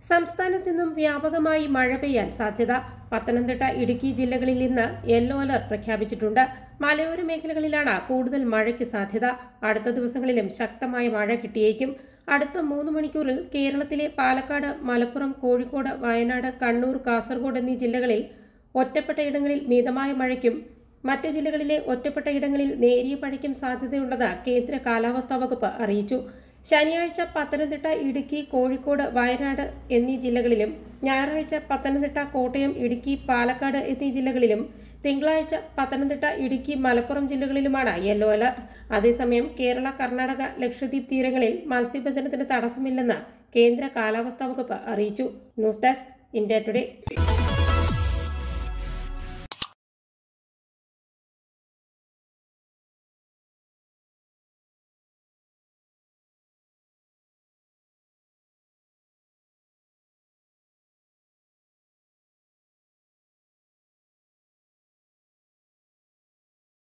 സംസ്ഥാനത്ത് നിന്നും വ്യാപകമായി മഴ പെയ്യാൻ സാധ്യത പത്തനംതിട്ട ഇടുക്കി ജില്ലകളിൽ ഇന്ന് യെല്ലോ അലർട്ട് പ്രഖ്യാപിച്ചിട്ടുണ്ട് മലയോര മേഖലകളിലാണ് കൂടുതൽ മഴയ്ക്ക് സാധ്യത അടുത്ത ദിവസങ്ങളിലും ശക്തമായ മഴ കിട്ടിയേക്കും അടുത്ത മൂന്ന് മണിക്കൂറിൽ കേരളത്തിലെ പാലക്കാട് മലപ്പുറം കോഴിക്കോട് വയനാട് കണ്ണൂർ കാസർഗോഡ് എന്നീ ജില്ലകളിൽ ഒറ്റപ്പെട്ട ഇടങ്ങളിൽ മിതമായ മഴയ്ക്കും മറ്റ് ജില്ലകളിലെ ഒറ്റപ്പെട്ട ഇടങ്ങളിൽ നേരിയ മഴയ്ക്കും സാധ്യതയുണ്ടെന്ന് കേന്ദ്ര കാലാവസ്ഥാ വകുപ്പ് അറിയിച്ചു ശനിയാഴ്ച പത്തനംതിട്ട ഇടുക്കി കോഴിക്കോട് വയനാട് എന്നീ ജില്ലകളിലും ഞായറാഴ്ച പത്തനംതിട്ട കോട്ടയം ഇടുക്കി പാലക്കാട് എന്നീ ജില്ലകളിലും തിങ്കളാഴ്ച പത്തനംതിട്ട ഇടുക്കി മലപ്പുറം ജില്ലകളിലുമാണ് യെല്ലോ അലർട്ട് അതേസമയം കേരള കർണാടക ലക്ഷദ്വീപ് തീരങ്ങളിൽ മത്സ്യബന്ധനത്തിന് തടസ്സമില്ലെന്ന് കേന്ദ്ര കാലാവസ്ഥാ വകുപ്പ് അറിയിച്ചു ന്യൂസ് ഡെസ്ക് ഇന്ത്യ ടുഡേ